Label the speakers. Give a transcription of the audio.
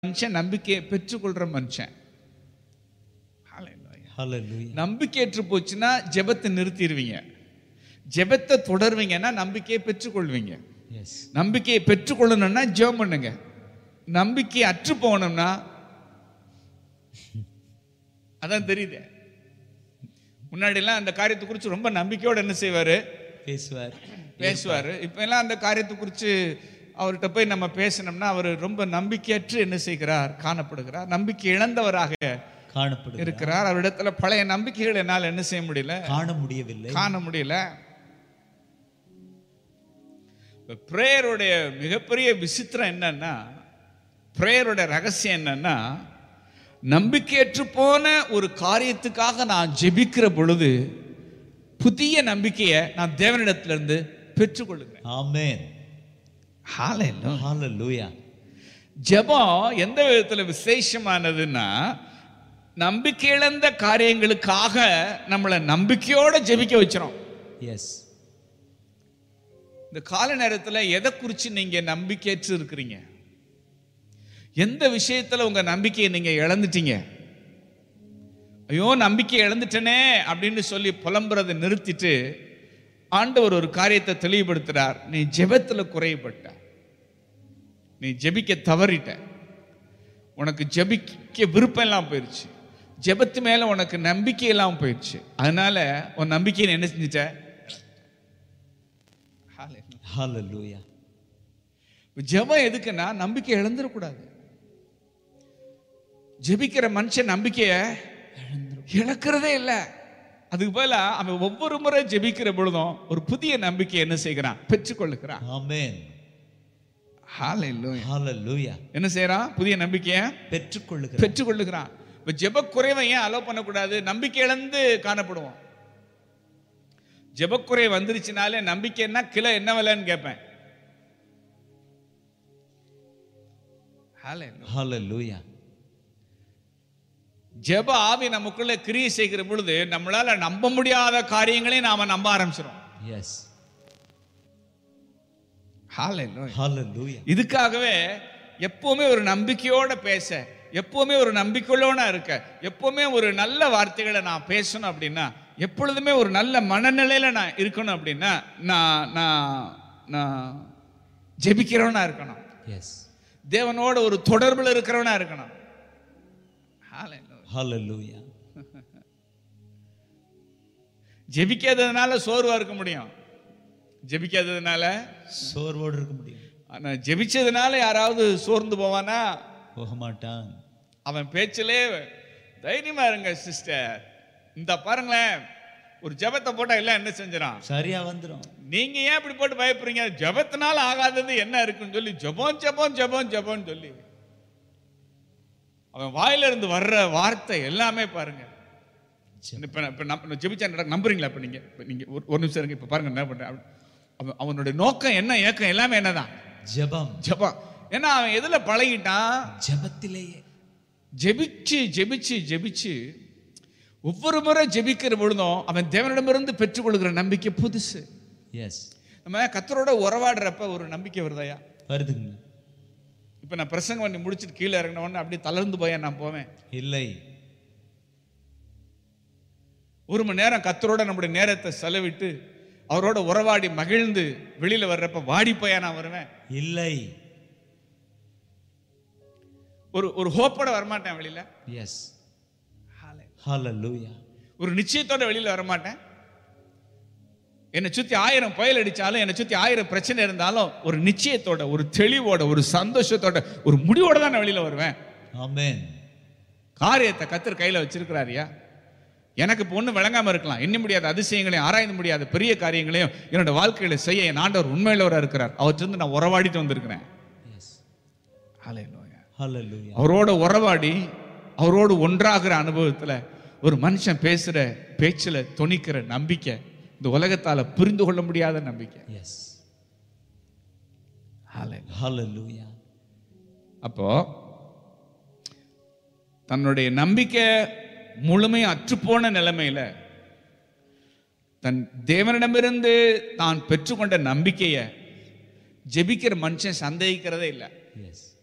Speaker 1: மனுஷன் நம்பிக்கையை பெற்றுக்கொள்ற மனுஷன் Hallelujah.
Speaker 2: Hallelujah.
Speaker 1: நம்பிக்கையற்று போச்சுன்னா ஜெபத்தை நிறுத்திடுவீங்க ஜெபத்தை தொடர்வீங்கன்னா நம்பிக்கையை பெற்றுக்கொள்வீங்க
Speaker 2: Yes.
Speaker 1: நம்பிக்கையை பெற்றுக்கொள்ளணும்னா ஜெபம் பண்ணுங்க நம்பிக்கை அற்று போகணும்னா அதான் தெரியுது முன்னாடிலாம் அந்த காரியத்தை குறித்து ரொம்ப நம்பிக்கையோட என்ன செய்வாரு
Speaker 2: பேசுவார்
Speaker 1: பேசுவார் இப்போ எல்லாம் அந்த காரியத்தை குறித்து அவர்கிட்ட போய் நம்ம பேசினோம்னா அவர் ரொம்ப நம்பிக்கையற்று என்ன செய்கிறார் காணப்படுகிறார் நம்பிக்கை இழந்தவராக
Speaker 2: காணப்படுகிறார்
Speaker 1: இருக்கிறார் அவரிடத்துல பழைய நம்பிக்கைகள் என்னால் என்ன செய்ய முடியல
Speaker 2: காண முடியவில்லை
Speaker 1: காண முடியல பிரேயருடைய மிகப்பெரிய விசித்திரம் என்னன்னா பிரேயருடைய ரகசியம் என்னன்னா நம்பிக்கையற்று போன ஒரு காரியத்துக்காக நான் ஜெபிக்கிற பொழுது புதிய நம்பிக்கையை நான் தேவனிடத்திலிருந்து பெற்றுக்கொள்ளுகிறேன்
Speaker 2: ஆமென்
Speaker 1: Hallelujah.
Speaker 2: ஹalleluya
Speaker 1: ஜெபம் எந்த விதத்துல விசேஷமானதுன்னா நம்பிக்கை இழந்த காரியங்களுக்காக நம்மளை நம்பிக்கையோட ஜெபிக்க வச்சிரும்
Speaker 2: எஸ்
Speaker 1: இந்த கால நேரத்துல எதை குறித்து நீங்க நம்பிக்கையற்று இருக்கிறீங்க எந்த விஷயத்துல உங்க நம்பிக்கையை நீங்க இழந்துட்டீங்க ஐயோ நம்பிக்கை இழந்துட்டனே அப்படின்னு சொல்லி புலம்புறதை நிறுத்திட்டு ஆண்டவர் ஒரு காரியத்தை தெளிவுபடுத்துறார் நீ ஜெபத்துல குறைபட்ட நீ ஜெபிக்க தவறிட்ட உனக்கு ஜெபிக்க விருப்பம் எல்லாம் போயிடுச்சு ஜெபத்து மேல உனக்கு நம்பிக்கை எல்லாம் போயிடுச்சு அதனால உன் நம்பிக்கையை நீ என்ன செஞ்சிட்ட Hallelujah.
Speaker 2: ஹalleluya
Speaker 1: இப்ப ஜெபம் எதுக்குன்னா நம்பிக்கை இழந்துடக்கூடாது ஜெபிக்கிற மனுஷன் நம்பிக்கைய இழக்கிறதே இல்லை அதுக்கு பதிலா அவன் ஒவ்வொரு முறை ஜெபிக்கிற பொழுதும் ஒரு புதிய நம்பிக்கை என்ன செய்கிறான் பெற்றுக்கொள்ளுகிறான்
Speaker 2: ஆமென்
Speaker 1: Hallelujah.
Speaker 2: ஹalleluya
Speaker 1: என்ன செய்யறான் புதிய நம்பிக்கையை
Speaker 2: பெற்றுக்கொள்ளுகிறார்
Speaker 1: பெற்றுக்கொள்ளுகிறான் இப்ப ஜெப குறைவை ஏன் அலோவ் பண்ணக்கூடாது நம்பிக்கை இழந்து காணப்படுவோம் ஜெபக்குறை வந்துருச்சுனாலே நம்பிக்கைன்னா கிலோ என்ன விலைன்னு கேட்பேன் Hallelujah.
Speaker 2: ஹalleluya
Speaker 1: ஜெப ஆவி நமக்குள்ள கிரியை செய்கிற பொழுது நம்மளால நம்ப முடியாத காரியங்களையும் நாம நம்ப ஆரம்பிச்சிடும்
Speaker 2: எஸ்
Speaker 1: Hallelujah.
Speaker 2: ஹalleluya
Speaker 1: இதுக்காகவே எப்பவுமே ஒரு நம்பிக்கையோட பேச எப்பவுமே ஒரு நம்பிக்கையோட இருக்க எப்பவுமே ஒரு நல்ல வார்த்தைகளை நான் பேசணும் அப்படின்னா எப்பொழுதுமே ஒரு நல்ல மனநிலையில நான் இருக்கணும் அப்படின்னா நான் நான் நான் ஜெபிக்கிறவனா இருக்கணும்
Speaker 2: எஸ்
Speaker 1: தேவனோட ஒரு தொடர்புல இருக்கிறவனா இருக்கணும் Hallelujah.
Speaker 2: ஹalleluya
Speaker 1: ஜெபிக்காததுனால சோர்வா இருக்க முடியும் ஜெபிக்காததுனால
Speaker 2: சோர்வோடு இருக்க முடியும்
Speaker 1: ஆனா ஜெபிச்சதுனால யாராவது சோர்ந்து போவானா
Speaker 2: போக மாட்டான்
Speaker 1: அவன் பேச்சிலே தைரியமா இருங்க சிஸ்டர் இந்த பாருங்களேன் ஒரு ஜெபத்தை போட்டா எல்லாம் என்ன செஞ்சிடான்
Speaker 2: சரியா வந்துரும்
Speaker 1: நீங்க ஏன் இப்படி போட்டு பயப்படுறீங்க ஜெபத்தினால ஆகாதது என்ன இருக்குன்னு சொல்லி ஜெபம் ஜெபம் ஜெபம் ஜெபம்னு சொல்லி அவன் வாயில இருந்து வர்ற வார்த்தை எல்லாமே பாருங்க இப்ப நான் இப்ப நம்ம ஜெபிச்சா நடக்க நம்புறீங்களா இப்ப நீங்க இப்ப நீங்க ஒரு ஒரு நிமிஷம் இருங்க இப்ப பாருங்க என்ன பண்றேன் அவன் அவனுடைய நோக்கம் என்ன ஏக்கம் எல்லாமே என்னதான்
Speaker 2: ஜெபம்
Speaker 1: ஜெபம் ஏன்னா அவன் எதுல பழகிட்டான்
Speaker 2: ஜெபத்திலேயே
Speaker 1: ஜெபிச்சு ஜெபிச்சு ஜெபிச்சு ஒவ்வொரு முறை ஜெபிக்கிற பொழுதும் அவன் தேவனிடமிருந்து பெற்றுக்கொள்கிற நம்பிக்கை புதுசு
Speaker 2: எஸ்
Speaker 1: நம்ம கத்தரோட உறவாடுறப்ப ஒரு நம்பிக்கை வருதாயா
Speaker 2: வருதுங்க
Speaker 1: இப்போ நான் பிரசங்கம் பண்ணி முடிச்சுட்டு கீழே இறங்கின உடனே அப்படியே தளர்ந்து போய் நான் போவேன்
Speaker 2: இல்லை
Speaker 1: ஒரு மணி நேரம் கத்தரோட நம்முடைய நேரத்தை செலவிட்டு அவரோட உறவாடி மகிழ்ந்து வெளியில வர்றப்ப வாடி போயா நான் வருவேன்
Speaker 2: இல்லை
Speaker 1: ஒரு ஒரு ஹோப்போட வரமாட்டேன் வெளியில
Speaker 2: எஸ் ஹalleluya
Speaker 1: ஒரு நிச்சயத்தோட வெளியில வரமாட்டேன் என்னை சுத்தி ஆயிரம் புயல் அடிச்சாலும் என்னை சுத்தி ஆயிரம் பிரச்சனை இருந்தாலும் ஒரு நிச்சயத்தோட ஒரு தெளிவோட ஒரு சந்தோஷத்தோட ஒரு முடிவோட தான் நான் வெளியில வருவேன்
Speaker 2: ஆமென்
Speaker 1: காரியத்தை கத்தர் கையில வச்சிருக்கிறாரியா எனக்கு இப்போ ஒன்றும் விளங்காம இருக்கலாம் எண்ண முடியாத அதிசயங்களையும் ஆராய்ந்து முடியாத பெரிய காரியங்களையும் என்னோட வாழ்க்கையில செய்ய என் ஆண்டவர் உண்மையிலவராக இருக்கிறார் அவற்றிருந்து நான் உறவாடிட்டு வந்திருக்கிறேன்
Speaker 2: எஸ்
Speaker 1: Hallelujah.
Speaker 2: ஹalleluya
Speaker 1: அவரோட உறவாடி அவரோடு ஒன்றாகிற அனுபவத்துல ஒரு மனுஷன் பேசுற பேச்சுல துணிக்கிற நம்பிக்கை இந்த உலகத்தால புரிந்து கொள்ள முடியாத நம்பிக்கை
Speaker 2: எஸ்
Speaker 1: Hallelujah.
Speaker 2: ஹalleluya
Speaker 1: அப்போ தன்னுடைய நம்பிக்கை முழுமையும் அற்றுப்போன நிலைமையில தன் தேவனிடமிருந்து தான் பெற்றுக்கொண்ட நம்பிக்கையை ஜெபிக்கிற மனுஷன் சந்தேகிக்கிறதே இல்லை
Speaker 2: எஸ்